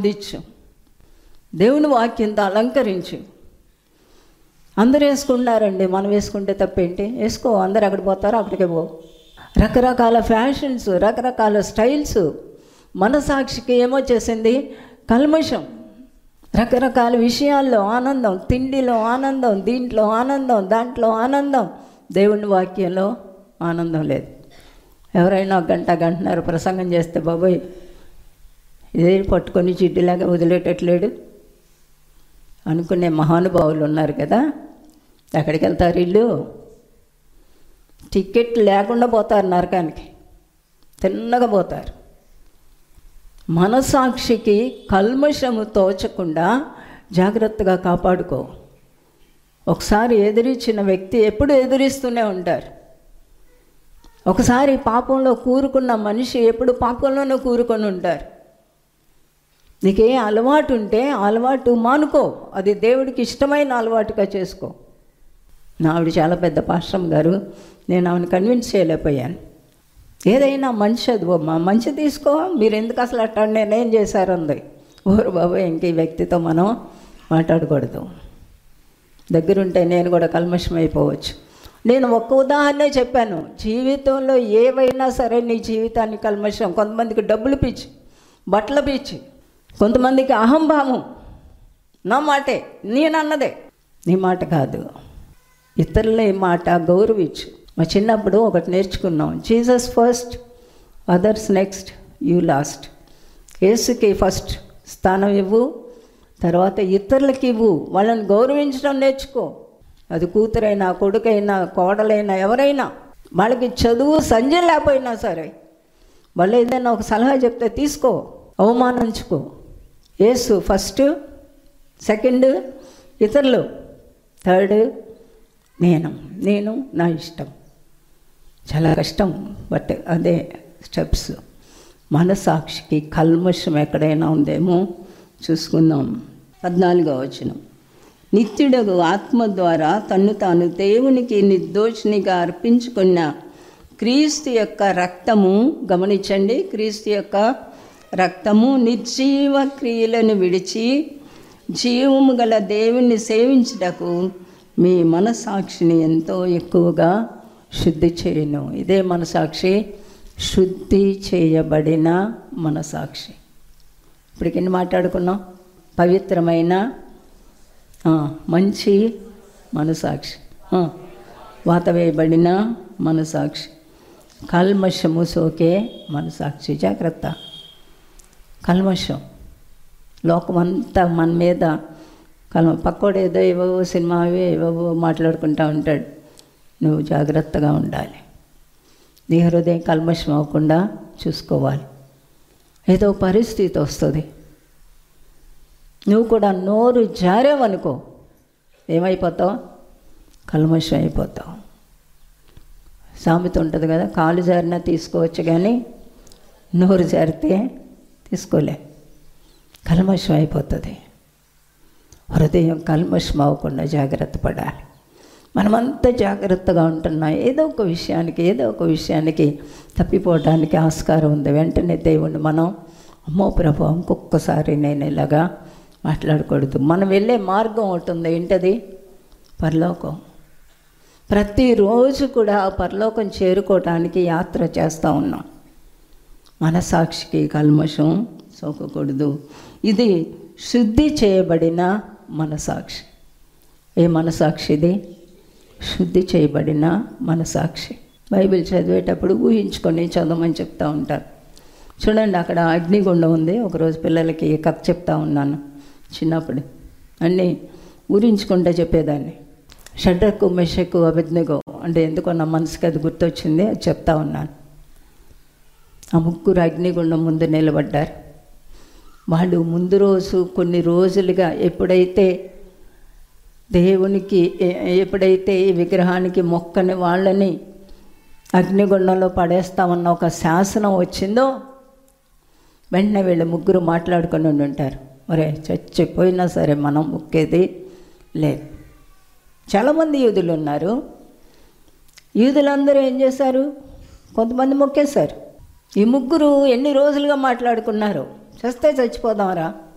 ముద్దిచ్చు దేవుని వాక్యంతో అలంకరించు అందరు వేసుకున్నారండి మనం వేసుకుంటే తప్పేంటి వేసుకో అందరు అక్కడ పోతారో అక్కడికే పో రకరకాల ఫ్యాషన్స్ రకరకాల స్టైల్స్ మనసాక్షికి ఏమొచ్చేసింది కల్మషం రకరకాల విషయాల్లో ఆనందం తిండిలో ఆనందం దీంట్లో ఆనందం దాంట్లో ఆనందం దేవుని వాక్యంలో ఆనందం లేదు ఎవరైనా ఒక గంట గంటన్నర ప్రసంగం చేస్తే బాబోయ్ ఇదే పట్టుకొని చిడ్డిలాగా వదిలేటట్లేడు అనుకునే మహానుభావులు ఉన్నారు కదా ఎక్కడికి వెళ్తారు వీళ్ళు టికెట్ లేకుండా పోతారు నరకానికి తిన్నగా పోతారు మనసాక్షికి కల్మషము తోచకుండా జాగ్రత్తగా కాపాడుకో ఒకసారి ఎదిరించిన వ్యక్తి ఎప్పుడు ఎదిరిస్తూనే ఉంటారు ఒకసారి పాపంలో కూరుకున్న మనిషి ఎప్పుడు పాపంలోనే కూరుకొని ఉంటారు నీకే అలవాటు ఉంటే ఆ అలవాటు మానుకో అది దేవుడికి ఇష్టమైన అలవాటుగా చేసుకో నా ఆవిడ చాలా పెద్ద పాశ్రం గారు నేను ఆమెను కన్విన్స్ చేయలేకపోయాను ఏదైనా మంచి అది అమ్మా మంచి తీసుకో మీరు ఎందుకు అసలు అట్లా నేనేం చేశారు అంది ఓరు బాబు ఇంక ఈ వ్యక్తితో మనం మాట్లాడకూడదు దగ్గరుంటే నేను కూడా కల్మషం అయిపోవచ్చు నేను ఒక్క ఉదాహరణే చెప్పాను జీవితంలో ఏవైనా సరే నీ జీవితాన్ని కల్మషం కొంతమందికి డబ్బులు పిచ్చి బట్టల పిచ్చి కొంతమందికి అహంభావం నా మాటే నేనన్నదే నీ మాట కాదు ఇతరుల మాట గౌరవించు మా చిన్నప్పుడు ఒకటి నేర్చుకున్నాం Jesus first others next you last యేసుకి ఫస్ట్ స్థానం ఇవ్వు తర్వాత ఇతరులకి ఇవ్వు వాళ్ళని గౌరవించడం నేర్చుకో అది కూతురైనా కొడుకైనా కోడలైనా ఎవరైనా వాళ్ళకి చదువు సంజయ్ లేకపోయినా సరే వాళ్ళు ఏదైనా ఒక సలహా చెప్తే తీసుకో అవమానించుకో యేసు ఫస్ట్ సెకండ్ ఇతరులు థర్డ్ నేను నేను నా ఇష్టం చాలా కష్టం బట్ అదే స్టెప్స్ మనసాక్షికి కల్మషం ఎక్కడైనా ఉందేమో చూసుకుందాం పద్నాలుగో వచ్చిన నిత్యుడగు ఆత్మ ద్వారా తన్ను తాను దేవునికి నిర్దోషినిగా అర్పించుకున్న క్రీస్తు యొక్క రక్తము గమనించండి క్రీస్తు యొక్క రక్తము నిర్జీవ క్రియలను విడిచి జీవము గల దేవుణ్ణి సేవించుటకు మీ మనసాక్షిని ఎంతో ఎక్కువగా శుద్ధి చేయను ఇదే మనసాక్షి శుద్ధి చేయబడిన మనసాక్షి ఇప్పటికి ఎన్ని మాట్లాడుకున్నాం పవిత్రమైన ఆ, మంచి మనసాక్షి ఆ, వాత వేయబడిన మనసాక్షి కల్మషము సోకే మనసాక్షి జాగ్రత్త కల్మషం లోకమంతా మన మీద కల్మ పక్కోడు ఏదో ఏవో సినిమా అవి ఏవో మాట్లాడుకుంటూ ఉంటాడు నువ్వు జాగ్రత్తగా ఉండాలి నీ హృదయం కల్మషం అవ్వకుండా చూసుకోవాలి ఏదో పరిస్థితి వస్తుంది నువ్వు కూడా నోరు జారేవనుకో ఏమైపోతావు కల్మషం అయిపోతావు సామెత ఉంటుంది కదా కాలు జారినా తీసుకోవచ్చు కానీ నోరు జారితే తీసుకోలే కల్మషం అయిపోతుంది హృదయం కల్మషం అవ్వకుండా జాగ్రత్త పడాలి మనమంతా జాగ్రత్తగా ఉంటున్నాం ఏదో ఒక విషయానికి ఏదో ఒక విషయానికి తప్పిపోవడానికి ఆస్కారం ఉంది వెంటనే దేవుణ్ణి మనం అమ్మో ప్రభు ఇంకొకసారి నేను ఇలాగా మాట్లాడకూడదు మనం వెళ్ళే మార్గం ఉంటుంది ఏంటది పరలోకం ప్రతిరోజు కూడా ఆ పరలోకం చేరుకోవటానికి యాత్ర చేస్తూ ఉన్నాం మనసాక్షికి కల్మషం సోకకూడదు ఇది శుద్ధి చేయబడిన మనసాక్షి ఏ మనసాక్షి ఇది శుద్ధి చేయబడిన మనసాక్షి బైబిల్ చదివేటప్పుడు ఊహించుకొని చదవమని చెప్తా ఉంటారు చూడండి అక్కడ అగ్నిగుండం ఉంది ఒకరోజు పిల్లలకి కథ చెప్తా ఉన్నాను చిన్నప్పుడు అన్నీ ఊరించుకుంటే చెప్పేదాన్ని షడ్రకు మెషకు అభిజ్ఞగో అంటే ఎందుకో నా మనసుకి అది గుర్తొచ్చింది అది చెప్తా ఉన్నాను ఆ ముగ్గురు అగ్నిగుండం ముందు నిలబడ్డారు వాళ్ళు ముందు రోజు కొన్ని రోజులుగా ఎప్పుడైతే దేవునికి ఎ- ఎప్పుడైతే ఈ విగ్రహానికి మొక్కని వాళ్ళని అగ్నిగుండంలో పడేస్తామన్న ఒక శాసనం వచ్చిందో వెంటనే వీళ్ళు ముగ్గురు మాట్లాడుకొని ఉండి ఉంటారు ఒరే చచ్చిపోయినా సరే మనం మొక్కేది లేదు చాలామంది యూదులు ఉన్నారు యూదులందరూ ఏం చేశారు కొంతమంది మొక్కేశారు ఈ ముగ్గురు ఎన్ని రోజులుగా మాట్లాడుకున్నారు చస్తే చచ్చిపోదాంరా